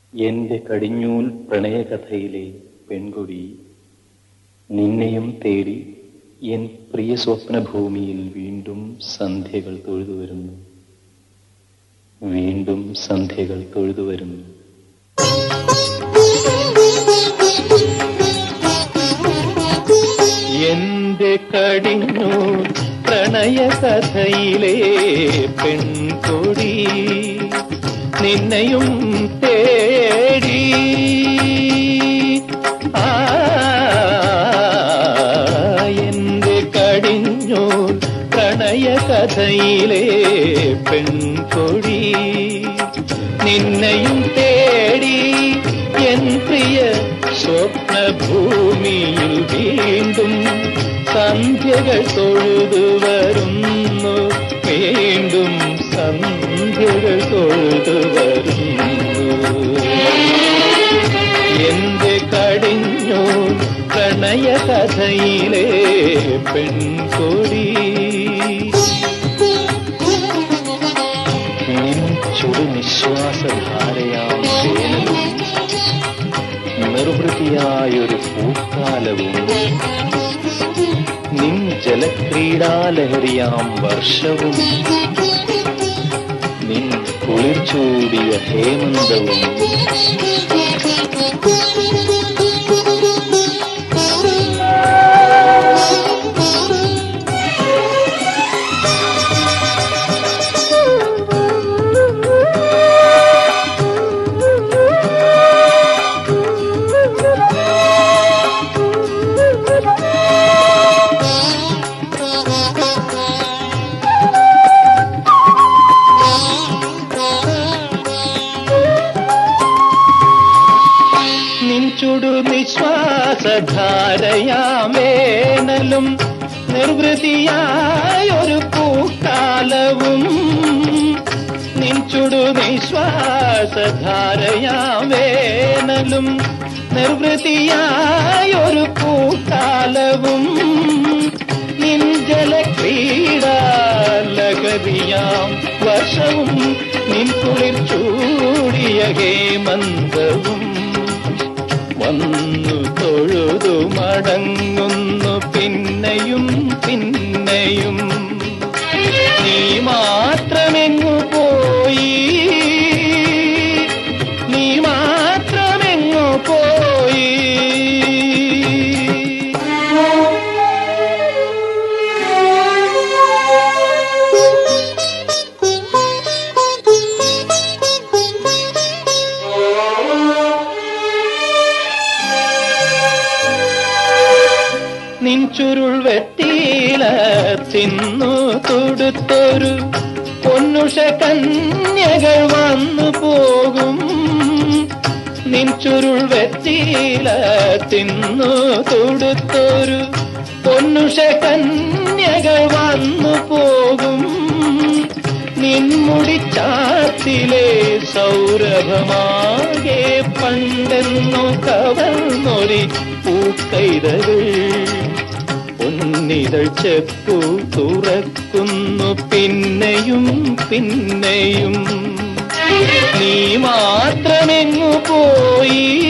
എന്റെ കടിഞ്ഞൂൽ പ്രണയകഥയിലെ പെൺകൊടി നിന്നെയും തേടി എൻ പ്രിയ സ്വപ്നഭൂമിയിൽ വീണ്ടും സന്ധ്യകൾ തൊഴുതുവരുന്നു വീണ്ടും സന്ധ്യകൾ തൊഴുതുവരുന്നു എന്റെ കടിഞ്ഞൂൽ പ്രണയകഥയിലെ പെൺകൊടി നിന്നെയും തേടി ആ എന്റെ കടിഞ്ഞൂൽ പ്രണയകഥയിലെ പെൺകൊടി നിന്നെയും തേടി എൻ പ്രിയ സ്വപ്നഭൂമിയിൽ വീണ്ടും സന്ധ്യകൾ തൊഴുതു വരുന്നു വീണ്ടും സന്ധ്യകൾ തൊഴുതു വരുന്നു എന്റെ കടിഞ്ഞു പ്രണയകഥയിലെ പെൺകൊടി നിൻ ചുടു നിശ്വാസധാരയാം വേനലും നിർവൃതിയായൊരു പൂക്കാലവും നിൻ ജലക്രീഡാലഹരിയാം വർഷവും നിൻ കുളിർ ചൂടിയ ഹേമന്തവും നിൻ ചുടു നിശ്വാസധാരയാമേനലും നിർവൃതിയായൊരു പൂക്കാലവും നിൻ ചുടു നിശ്വാസധാരയാമേനലും നിർവൃതിയായൊരു പൂക്കാലവും നിൻ ജലക്രീഡാലകരിയാം വർഷവും നിൻ കുളിർ ചൂടിയ ഹേമന്തവും വന്നു തൊഴുതു മടങ്ങുന്നു പിന്നെയും പിന്നെയും നീ മാത്രമെങ്ങു പോയി നീ മാത്രമെങ്ങു പോയി നിൻ ചുരുൾ വെട്ടീല തിന്നു തൊടുത്തൊരു പൊന്നുഷ കന്യകൾ വന്നു പോകും നിൻ ചുരുൾ വെട്ടീല തിന്നു തൊടുത്തൊരു പൊന്നുഷ കന്യകൾ വന്നു പോകും നിൻമുടിച്ചാത്തിലെ സൗരഭമാകെ പണ്ടെന്നു കവർന്നൊരി പൂക്കൈതകൾ പൊന്നിതൾ ചെപ്പു തുറക്കുന്നു പിന്നെയും പിന്നെയും നീ മാത്രമെങ്ങു പോയി